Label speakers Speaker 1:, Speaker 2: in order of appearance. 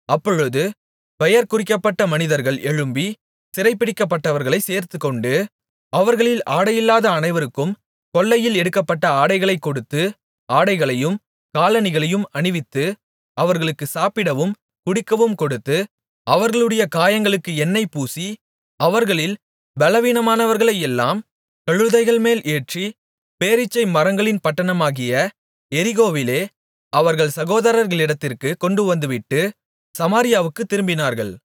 Speaker 1: அப்பொழுது பெயர் குறிக்கப்பட்ட மனிதர்கள் எழும்பி சிறைபிடிக்கப்பட்டவர்களைச் சேர்த்துக்கொண்டு அவர்களில் ஆடையில்லாத அனைவருக்கும் கொள்ளையில் எடுக்கப்பட்ட ஆடைகளைக் கொடுத்து ஆடைகளையும் காலணிகளையும் அணிவித்து அவர்களுக்கு சாப்பிடவும் குடிக்கவும் கொடுத்து அவர்களுடைய காயங்களுக்கு எண்ணெய் பூசி அவர்களில் பெலவீனமானவர்களையெல்லாம் கழுதைகள்மேல் ஏற்றி பேரீச்சை மரங்களின் பட்டணமாகிய எரிகோவிலே அவர்கள் சகோதரர்களிடத்திற்குக் கொண்டுவந்துவிட்டு சமாரியாவுக்குத் திரும்பினார்கள்